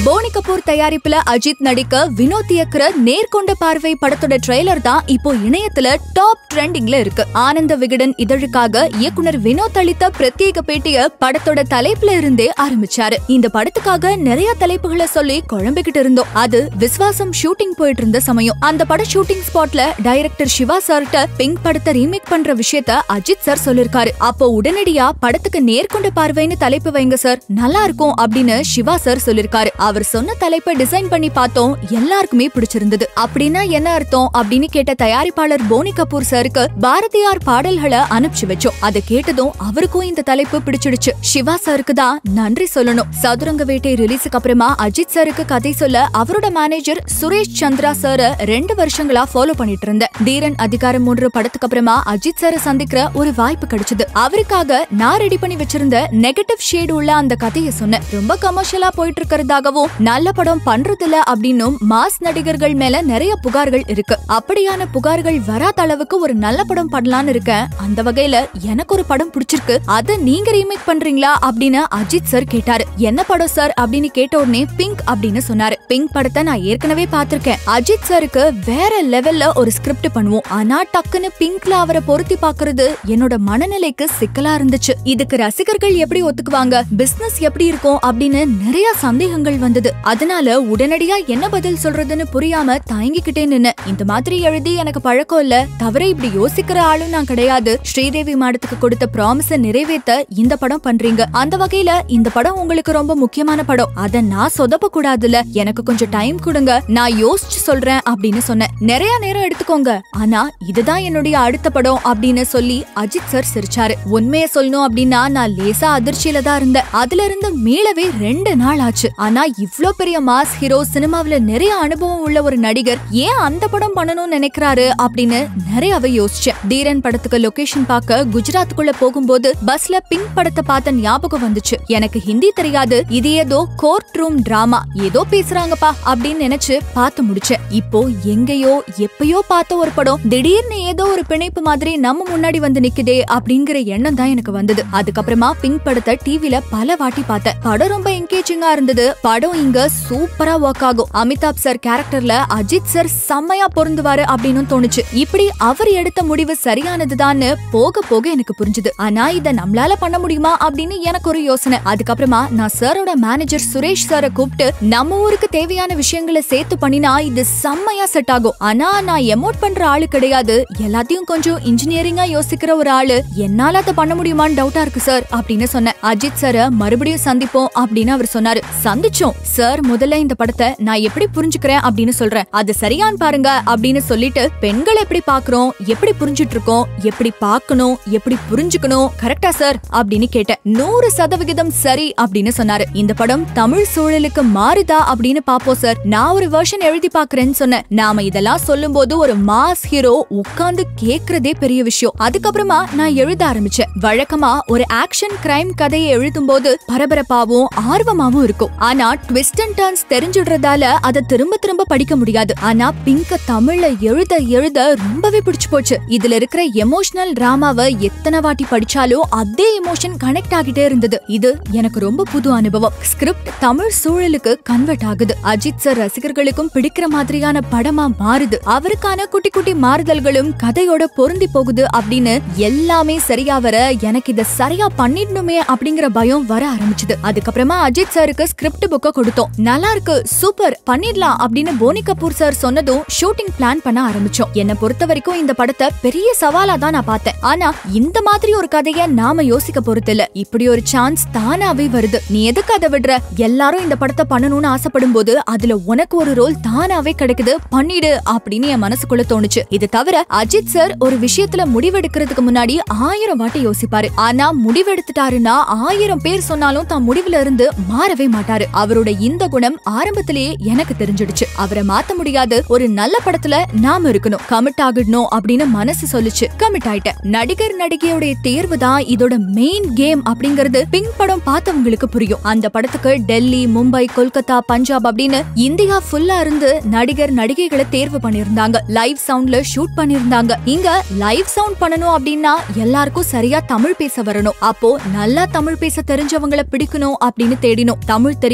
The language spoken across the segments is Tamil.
போனி கபூர் தயாரிப்புல அஜித் நடிக்க வினோத் இயக்குற நேர்கொண்ட பார்வை படத்தோட ட்ரெய்லர் தான் இப்போ இணையத்துல டாப் ட்ரெண்டிங்ல இருக்கு ஆனந்த விகடன் இதழுக்காக இயக்குனர் வினோத் அளித்த பிரத்யேக பேட்டிய படத்தோட தலைப்புல இருந்தே ஆரம்பிச்சாரு இந்த படத்துக்காக நிறைய தலைப்புகளை சொல்லி குழம்பிக்கிட்டு இருந்தோம் அது விஸ்வாசம் ஷூட்டிங் போயிட்டு இருந்த சமயம் அந்த பட ஷூட்டிங் ஸ்பாட்ல டைரக்டர் சிவா சார்ட்ட பிங்க் படத்தை ரீமேக் பண்ற விஷயத்த அஜித் சார் சொல்லிருக்காரு அப்போ உடனடியா படத்துக்கு நேர்கொண்ட பார்வைன்னு தலைப்பு வைங்க சார் நல்லா இருக்கும் அப்படின்னு சிவா சார் சொல்லிருக்காரு அவர் சொன்ன தலைப்பை டிசைன் பண்ணி பார்த்தோம் எல்லாருக்குமே பிடிச்சிருந்தது அப்படின்னா என்ன அர்த்தம் அப்படின்னு கேட்ட தயாரிப்பாளர் போனி கபூர் சாருக்கு பாரதியார் பாடல்களை அனுப்பிச்சு வச்சோம் அதை கேட்டதும் அவருக்கும் இந்த தலைப்பு பிடிச்சிடுச்சு சிவா சாருக்கு தான் நன்றி சொல்லணும் சதுரங்க வேட்டை ரிலீஸுக்கு அப்புறமா அஜித் சாருக்கு கதை சொல்ல அவரோட மேனேஜர் சுரேஷ் சந்திரா சார ரெண்டு வருஷங்களா ஃபாலோ பண்ணிட்டு இருந்தேன் தீரன் அதிகாரம் மூன்று படத்துக்கு அப்புறமா அஜித் சாரை சந்திக்கிற ஒரு வாய்ப்பு கிடைச்சது அவருக்காக நான் ரெடி பண்ணி வச்சிருந்த நெகட்டிவ் ஷேடு உள்ள அந்த கதையை சொன்னேன் ரொம்ப கமர்ஷியலா போயிட்டு இருக்கிறதாகவும் நல்ல படம் பண்றதில்ல அப்படின்னும் மாஸ் நடிகர்கள் மேல நிறைய புகார்கள் இருக்கு அப்படியான புகார்கள் வராத அளவுக்கு ஒரு நல்ல படம் பண்ணலாம்னு இருக்கேன் அந்த வகையில எனக்கு ஒரு படம் பிடிச்சிருக்கு அத நீங்க ரீமேக் பண்றீங்களா அப்படின்னு அஜித் சார் கேட்டாரு என்ன படம் சார் அப்படின்னு கேட்ட உடனே பிங்க் அப்படின்னு சொன்னாரு பிங்க் படத்தை நான் ஏற்கனவே பார்த்திருக்கேன் அஜித் சாருக்கு வேற லெவல்ல ஒரு ஸ்கிரிப்ட் பண்ணுவோம் ஆனா டக்குன்னு பிங்க்ல அவரை பொருத்தி பாக்குறது என்னோட மனநிலைக்கு சிக்கலா இருந்துச்சு இதுக்கு ரசிகர்கள் எப்படி ஒத்துக்குவாங்க பிசினஸ் எப்படி இருக்கும் அப்படின்னு நிறைய சந்தேகங்கள் வந்தது அதனால உடனடியா என்ன பதில் சொல்றதுன்னு புரியாம தயங்கிக்கிட்டே நின்னு இந்த மாதிரி எழுதி எனக்கு பழக்கம் இல்ல தவிர இப்படி யோசிக்கிற ஆளும் நான் கிடையாது ஸ்ரீதேவி மாடத்துக்கு கொடுத்த ப்ராமிஸ நிறைவேத்த இந்த படம் பண்றீங்க அந்த வகையில இந்த படம் உங்களுக்கு ரொம்ப முக்கியமான படம் அத நான் சொதப்ப கூடாதுல எனக்கு கொஞ்சம் டைம் கொடுங்க நான் யோசிச்சு சொல்றேன் அப்படின்னு சொன்னேன் நிறைய நேரம் எடுத்துக்கோங்க ஆனா இதுதான் என்னுடைய அடுத்த படம் அப்படின்னு சொல்லி அஜித் சார் சிரிச்சாரு உண்மைய சொல்லணும் அப்படின்னா நான் லேசா அதிர்ச்சியில தான் இருந்தேன் அதுல இருந்து மீளவே ரெண்டு நாள் ஆச்சு ஆனா இவ்ளோ பெரிய மாஸ் ஹீரோ சினிமாவுல நிறைய அனுபவம் உள்ள ஒரு நடிகர் ஏன் அந்த படம் பண்ணணும்னு நினைக்கிறாரு அப்படின்னு நிறையவே யோசிச்சேன் தீரன் படத்துக்கு லொகேஷன் பார்க்க குஜராத்துக்குள்ள போகும்போது பஸ்ல பிங்க் படத்தை பார்த்த ஞாபகம் வந்துச்சு எனக்கு ஹிந்தி தெரியாது இது ஏதோ கோர்ட் ரூம் டிராமா ஏதோ பேசுறாங்கப்பா அப்படின்னு நினைச்சு பார்த்து முடிச்சேன் இப்போ எங்கேயோ எப்பயோ பார்த்த ஒரு படம் திடீர்னு ஏதோ ஒரு பிணைப்பு மாதிரி நம்ம முன்னாடி வந்து நிக்குதே அப்படிங்கிற எண்ணம் தான் எனக்கு வந்தது அதுக்கப்புறமா பிங்க் படத்தை டிவில பல வாட்டி பார்த்தேன் படம் ரொம்ப என்கேஜிங்கா இருந்தது படம் இங்க சூப்பரா ஒர்க் ஆகும் அமிதாப் சார் கேரக்டர்ல அஜித் சார் செம்மையா பொருந்துவாரு அப்படின்னு தோணுச்சு இப்படி அவர் எடுத்த முடிவு சரியானதுதான்னு போக போக எனக்கு புரிஞ்சுது ஆனா இத நம்மளால பண்ண முடியுமா அப்படின்னு எனக்கு ஒரு யோசனை அதுக்கப்புறமா நான் சாரோட மேனேஜர் சுரேஷ் சாரை கூப்பிட்டு நம்ம ஊருக்கு தேவையான விஷயங்களை சேர்த்து பண்ணினா இது செம்மையா செட் ஆகும் ஆனா நான் எமோட் பண்ற ஆளு கிடையாது எல்லாத்தையும் கொஞ்சம் இன்ஜினியரிங்கா யோசிக்கிற ஒரு ஆளு என்னால அதை பண்ண முடியுமான்னு டவுட்டா இருக்கு சார் அப்படின்னு சொன்னேன் அஜித் சார மறுபடியும் சந்திப்போம் அப்படின்னு அவர் சொன்னாரு சந்திச்சோம் சார் முதல்ல இந்த படத்தை நான் எப்படி புரிஞ்சுக்கிறேன் அப்படின்னு சொல்றேன் அது சரியான்னு பாருங்க அப்படின்னு சொல்லிட்டு பெண்கள் எப்படி பாக்குறோம் எப்படி புரிஞ்சுட்டு இருக்கோம் எப்படி பார்க்கணும் எப்படி புரிஞ்சுக்கணும் கரெக்டா சார் அப்படின்னு கேட்டேன் நூறு சதவிகிதம் சரி அப்படின்னு சொன்னாரு இந்த படம் தமிழ் சூழலுக்கு மாறுதா அப்படின்னு பாப்போம் சார் நான் ஒரு வெர்ஷன் எழுதி பாக்குறேன்னு சொன்னேன் நாம இதெல்லாம் சொல்லும் போது ஒரு மாஸ் ஹீரோ உட்கார்ந்து கேக்குறதே பெரிய விஷயம் அதுக்கப்புறமா நான் எழுத ஆரம்பிச்சேன் வழக்கமா ஒரு ஆக்ஷன் கிரைம் கதையை எழுதும் போது பரபரப்பாவும் ஆர்வமாவும் இருக்கும் ஆனா ட்விஸ்ட் அண்ட் டர்ன்ஸ் தெரிஞ்சுடுறதால அதை திரும்ப திரும்ப படிக்க முடியாது ஆனா பிங்க தமிழ்ல எழுத எழுத ரொம்பவே பிடிச்சு போச்சு இதுல இருக்கிற எமோஷனல் டிராமாவை எத்தனை வாட்டி படிச்சாலும் அதே எமோஷன் கனெக்ட் ஆகிட்டே இருந்தது இது எனக்கு ரொம்ப புது அனுபவம் ஸ்கிரிப்ட் தமிழ் சூழலுக்கு கன்வெர்ட் ஆகுது அஜித் சார் ரசிகர்களுக்கும் பிடிக்கிற மாதிரியான படமா மாறுது அவருக்கான குட்டி குட்டி மாறுதல்களும் கதையோட பொருந்தி போகுது அப்படின்னு எல்லாமே சரியா வர எனக்கு இத சரியா பண்ணிடணுமே அப்படிங்கிற பயம் வர ஆரம்பிச்சது அதுக்கப்புறமா அஜித் சாருக்கு ஸ்கிரிப்ட் புக்க கொடுத்தோம் நல்லா இருக்கு சூப்பர் பண்ணிடலாம் அப்படின்னு போனி கபூர் சார் சொன்னதும் ஷூட்டிங் பிளான் பண்ண ஆரம்பிச்சோம் என்ன பொறுத்த வரைக்கும் இந்த படத்தை பெரிய சவாலா தான் நான் பார்த்தேன் ஆனா இந்த மாதிரி ஒரு கதைய நாம யோசிக்க பொறுத்து இல்ல இப்படி ஒரு சான்ஸ் தானாவே வருது நீ எதுக்கு அதை விடுற எல்லாரும் இந்த படத்தை பண்ணணும்னு ஆசைப்படும் போது அதுல உனக்கு ஒரு ரோல் தானாவே கிடைக்குது பண்ணிடு அப்படின்னு என் மனசுக்குள்ள தோணுச்சு இது தவிர அஜித் சார் ஒரு விஷயத்துல முடிவெடுக்கிறதுக்கு முன்னாடி ஆயிரம் வாட்டி யோசிப்பாரு ஆனா முடிவெடுத்துட்டாருன்னா ஆயிரம் பேர் சொன்னாலும் தான் முடிவுல இருந்து மாறவே மாட்டாரு அவரோட இந்த குணம் ஆரம்பத்திலேயே எனக்கு தெரிஞ்சிடுச்சு அவரை மாத்த முடியாது ஒரு நல்ல படத்துல நாம இருக்கணும் கமிட் ஆகிடணும் அப்படின்னு மனசு சொல்லுச்சு கமிட் ஆயிட்டேன் நடிகர் நடிகையோட தேர்வு தான் இதோட மெயின் கேம் அப்படிங்கறது பிங்க் படம் பார்த்தவங்களுக்கு புரியும் அந்த படத்துக்கு டெல்லி மும்பை கொல்கத்தா பஞ்சாப் அப்படின்னு இந்தியா ஃபுல்லா இருந்து நடிகர் நடிகைகளை தேர்வு பண்ணிருந்தாங்க லைவ் சவுண்ட்ல ஷூட் பண்ணிருந்தாங்க இங்க லைவ் சவுண்ட் பண்ணணும் அப்படின்னா எல்லாருக்கும் சரியா தமிழ் பேச வரணும் அப்போ நல்லா தமிழ் பேச தெரிஞ்சவங்கள பிடிக்கணும் அப்படின்னு தேடினோம் தமிழ் தெரியணும்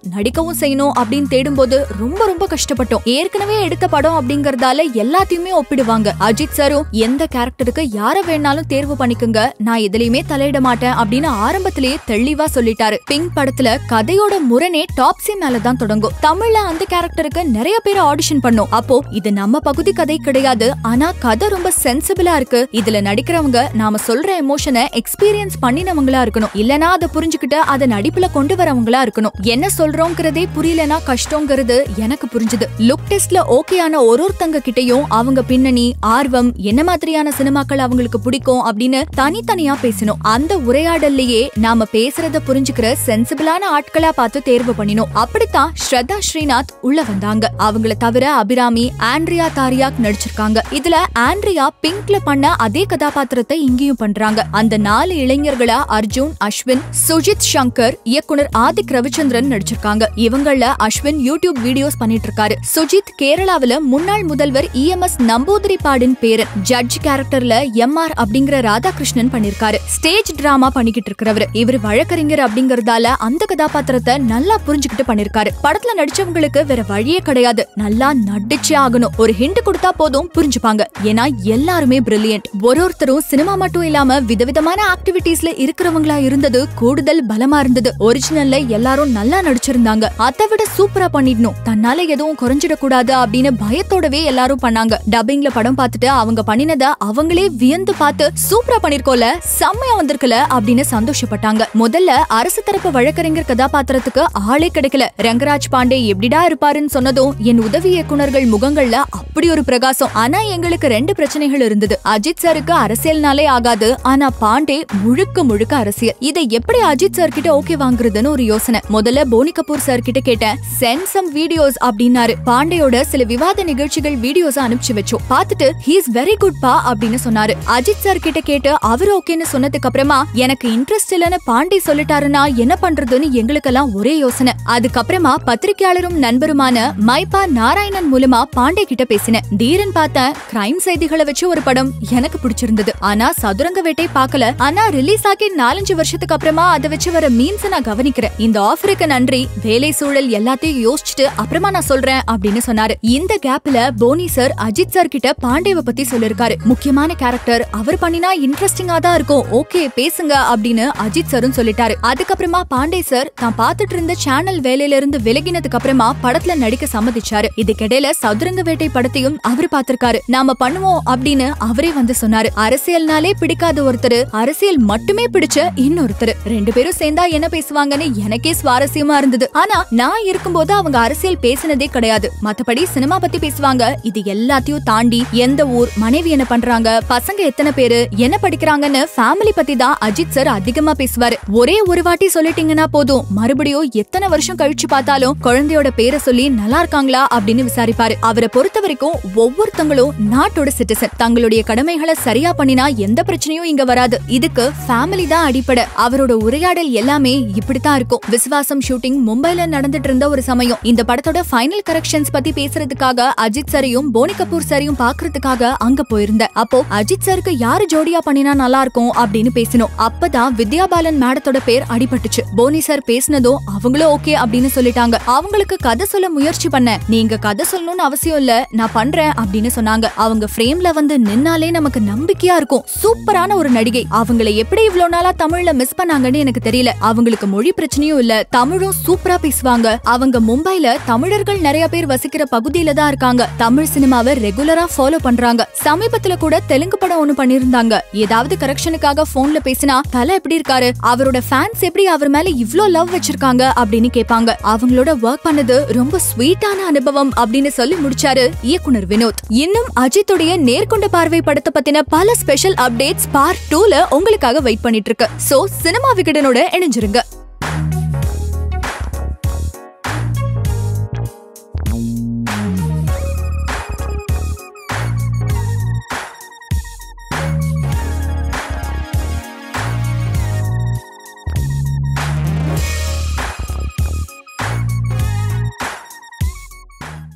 நடிக்கவும் செய்யணும் அப்படின்னு தேடும்போது ரொம்ப ரொம்ப கஷ்டப்பட்டோம் ஏற்கனவே எடுத்த படம் அப்படிங்கறதால எல்லாத்தையுமே ஒப்பிடுவாங்க அஜித் சாரும் எந்த கேரக்டருக்கு யார வேணாலும் தேர்வு பண்ணிக்குங்க நான் எதுலயுமே தலையிட மாட்டேன் அப்படின்னு ஆரம்பத்திலேயே தெளிவா சொல்லிட்டாரு பிங்க் படத்துல கதையோட முரணே டாப்ஸி மேலதான் தொடங்கும் தமிழ்ல அந்த கேரக்டருக்கு நிறைய பேர் ஆடிஷன் பண்ணோம் அப்போ இது நம்ம பகுதி கதை கிடையாது ஆனா கதை ரொம்ப சென்சிபிளா இருக்கு இதுல நடிக்கிறவங்க நாம சொல்ற எமோஷனை எக்ஸ்பீரியன்ஸ் பண்ணினவங்களா இருக்கணும் இல்லனா அதை புரிஞ்சுக்கிட்டு அதை நடிப்புல கொண்டு வரவங்களா இருக்கணும் என்ன சொல்றோங்கிறதே புரியலனா கஷ்டங்கிறது எனக்கு புரிஞ்சுது லுக் டெஸ்ட்ல ஓகேயான ஒரு ஒருத்தங்க கிட்டயும் அவங்க பின்னணி ஆர்வம் என்ன மாதிரியான சினிமாக்கள் அவங்களுக்கு பிடிக்கும் அப்படின்னு தனித்தனியா பேசணும் அந்த உரையாடல்லையே நாம பேசுறத புரிஞ்சுக்கிற சென்சிபிளான ஆட்களா பார்த்து தேர்வு பண்ணினோம் அப்படித்தான் ஸ்ரத்தா ஸ்ரீநாத் உள்ள வந்தாங்க அவங்கள தவிர அபிராமி ஆண்ட்ரியா தாரியாக் நடிச்சிருக்காங்க இதுல ஆண்ட்ரியா பிங்க்ல பண்ண அதே கதாபாத்திரத்தை இங்கேயும் பண்றாங்க அந்த நாலு இளைஞர்களா அர்ஜுன் அஸ்வின் சுஜித் சங்கர் இயக்குனர் ஆதிக் ரவிச்சந்திரன் நடிச்சிருக்காங்க இவங்கள அஸ்வின் யூடியூப் வீடியோஸ் பண்ணிட்டு இருக்காரு சுஜித் கேரளாவுல முன்னாள் முதல்வர் இஎம்எஸ் நம்பூதிரிபாடின் பேரன் ஜட்ஜ் கேரக்டர்ல எம் ஆர் அப்படிங்கிற ராதாகிருஷ்ணன் பண்ணிருக்காரு ஸ்டேஜ் டிராமா பண்ணிக்கிட்டு இருக்கிறவர் இவர் வழக்கறிஞர் அப்படிங்கறதால அந்த கதாபாத்திரத்தை நல்லா புரிஞ்சுக்கிட்டு பண்ணிருக்காரு படத்துல நடிச்சவங்களுக்கு வேற வழியே கிடையாது நல்லா நடிச்சே ஆகணும் ஒரு ஹிண்ட் கொடுத்தா போதும் புரிஞ்சுப்பாங்க ஏன்னா எல்லாருமே பிரில்லியன்ட் ஒரு ஒருத்தரும் சினிமா மட்டும் இல்லாம விதவிதமான ஆக்டிவிட்டீஸ்ல இருக்கிறவங்களா இருந்தது கூடுதல் பலமா இருந்தது ஒரிஜினல்ல எல்லாரும் நல்லா நடிச்சிருந்தாங்க அதை விட சூப்பரா பண்ணிடணும் தன்னால எதுவும் குறைஞ்சிடக்கூடாது அப்படின்னு பயத்தோடவே எல்லாரும் பண்ணாங்க டப்பிங்ல படம் பார்த்துட்டு அவங்க பண்ணினத அவங்களே வியந்து பார்த்து சூப்பரா பண்ணிருக்கோல செம்மையா வந்திருக்குல அப்படின்னு சந்தோஷப்பட்டாங்க முதல்ல அரசு தரப்பு வழக்கறிஞர் கதாபாத்திரத்துக்கு ஆளே கிடைக்கல ரங்கராஜ் பாண்டே எப்படிடா இருப்பாருன்னு சொன்னதும் என் உதவி இயக்குனர்கள் முகங்கள்ல அப்படி ஒரு பிரகாசம் ஆனா எங்களுக்கு ரெண்டு பிரச்சனைகள் இருந்தது அஜித் சாருக்கு அரசியல்னாலே ஆகாது ஆனா பாண்டே முழுக்க முழுக்க அரசியல் இதை எப்படி அஜித் சார் கிட்ட ஓகே வாங்குறதுன்னு ஒரு யோசனை முதல்ல போனி கபூர் சார் கிட்ட கேட்டேன் சென்ட் சம் வீடியோஸ் அப்படின்னாரு பாண்டேயோட சில விவாத நிகழ்ச்சிகள் வீடியோஸ் அனுப்பிச்சு வச்சோம் பார்த்துட்டு ஹீஸ் வெரி குட் பா அப்படின்னு சொன்னாரு அஜித் சார் கிட்ட கேட்டு அவர் ஓகேன்னு சொன்னதுக்கு அப்புறமா எனக்கு இன்ட்ரெஸ்ட் இல்லைன்னு பாண்டி சொல்லிட்டாருன்னா என்ன பண்றதுன்னு எங்களுக்கெல்லாம் ஒரே யோசனை அதுக்கப்புறமா பத்திரிகையாளரும் நண்பருமான மைபா நாராயணன் மூலமா பாண்டே கிட்ட பேசினேன் தீரன் பார்த்தேன் கிரைம் செய்திகளை வச்சு ஒரு படம் எனக்கு பிடிச்சிருந்தது ஆனா சதுரங்க வேட்டை பார்க்கல ஆனா ரிலீஸ் ஆகி நாலஞ்சு வருஷத்துக்கு அப்புறமா அதை வச்சு வர மீன்ஸ் நான் கவனிக்கிறேன் இந்த ஆஃபருக்கு நன்றி வேலை சூழல் எல்லாத்தையும் யோசிச்சுட்டு அப்புறமா நான் சொல்றேன் அப்படின்னு சொன்னாரு இந்த கேப்ல போனி சார் அஜித் சார் கிட்ட பாண்டேவை பத்தி சொல்லிருக்காரு முக்கியமான கேரக்டர் அவர் பண்ணினா இன்ட்ரெஸ்டிங்கா தான் இருக்கும் ஓகே பேசுங்க அப்படின்னு அஜித் சாரும் சொல்லிட்டாரு அதுக்கப்புறமா பாண்டே சார் தான் பார்த்துட்டு இருந்த சேனல் வேலையில இருந்து விலகினதுக்கு அப்புறமா படத்துல நடிக்க சம்மதிச்சாரு இதுக்கிடையில சதுரங்க வேட்டை படத்தையும் அவர் பார்த்திருக்காரு நாம பண்ணுவோம் அப்படின்னு அவரே வந்து சொன்னாரு அரசியல்னாலே பிடிக்காத ஒருத்தர் அரசியல் மட்டுமே பிடிச்ச இன்னொருத்தர் ரெண்டு பேரும் சேர்ந்தா என்ன பேசுவாங்கன்னு எனக்கே சுவாரஸ்யமா இருந்தது ஆனா நான் இருக்கும்போது அவங்க அரசியல் பேசினதே கிடையாது மத்தபடி சினிமா பத்தி பேசுவாங்க இது எல்லாத்தையும் தாண்டி எந்த ஊர் மனைவி என்ன பண்றாங்க பசங்க எத்தனை பேரு என்ன படிக்கிறாங்கன்னு ஃபேமிலி பத்தி தான் அஜித் சார் அதிகமா பேசுவாரு ஒரே ஒரு வாட்டி சொல்லிட்டீங்கன்னா போதும் மறுபடியும் எத்தனை வருஷம் கழிச்சு பார்த்தாலும் குழந்தையோட பேரை சொல்லி நல்லா இருக்காங்களா அப்படின்னு விசாரிப்பாரு அவரை பொறுத்த வரைக்கும் ஒவ்வொருத்தங்களும் நாட்டோட சிட்டிசன் தங்களுடைய கடமைகளை சரியா பண்ணினா எந்த பிரச்சனையும் இங்க வராது இதுக்கு ஃபேமிலி தான் அடிப்படை அவரோட உரையாடல் எல்லாமே இப்படித்தான் இருக்கும் விசுவாசம் ஷூட்டிங் மும்பைல நடந்துட்டு இருந்த ஒரு சமயம் இந்த படத்தோட ஃபைனல் கரெக்ஷன்ஸ் பத்தி பேசுறதுக்காக அஜித் சாரையும் போனி கபூர் சாரையும் பாக்குறதுக்காக அங்க போயிருந்தேன் அப்போ அஜித் சாருக்கு யாரு ஜோடியா பண்ணினா நல்லா இருக்கும் அப்படின்னு பேசினோம் அப்பதான் வித்யா பாலன் மேடத்தோட பேர் அடிபட்டுச்சு போனி சார் பேசினதும் அவங்களும் ஓகே அப்படின்னு சொல்லிட்டாங்க அவங்களுக்கு கதை சொல்ல முயற்சி பண்ணேன் நீங்க கதை சொல்லணும்னு அவசியம் இல்ல நான் பண்றேன் அப்படின்னு சொன்னாங்க அவங்க ஃப்ரேம்ல வந்து நின்னாலே நமக்கு நம்பிக்கையா இருக்கும் சூப்பரான ஒரு நடிகை அவங்கள எப்படி இவ்வளவு நாளா தமிழ்ல மிஸ் பண்ணாங்கன்னு எனக்கு தெரியல அவங்களுக்கு மொழி பிரச்சனையும் இல்ல தமிழும் சூப்பரா பேசுவாங்க அவங்க மும்பைல தமிழர்கள் நிறைய பேர் வசிக்கிற பகுதியில தான் இருக்காங்க தமிழ் சினிமாவை ரெகுலரா ஃபாலோ பண்றாங்க சமீபத்துல கூட தெலுங்கு படம் ஒண்ணு பண்ணிருந்தாங்க ஏதாவது கரெக்ஷனுக்காக போன்ல பேசினா தலை எப்படி இருக்காரு அவரோட ஃபேன்ஸ் எப்படி அவர் மேல இவ்ளோ லவ் வச்சிருக்காங்க அப்படின்னு கேட்பாங்க அவங்களோட ஒர்க் பண்ணது ரொம்ப ஸ்வீட்டான அனுபவம் அப்படின்னு சொல்லி முடிச்சாரு இயக்குனர் வினோத் இன்னும் அஜித்துடைய நேர்கொண்ட பார்வை படத்தை பத்தின பல ஸ்பெஷல் அப்டேட்ஸ் பார்ட் டூல உங்களுக்காக வெயிட் பண்ணிட்டு இருக்கு சோ சினிமா விகடனோட இணைஞ்சிருங்க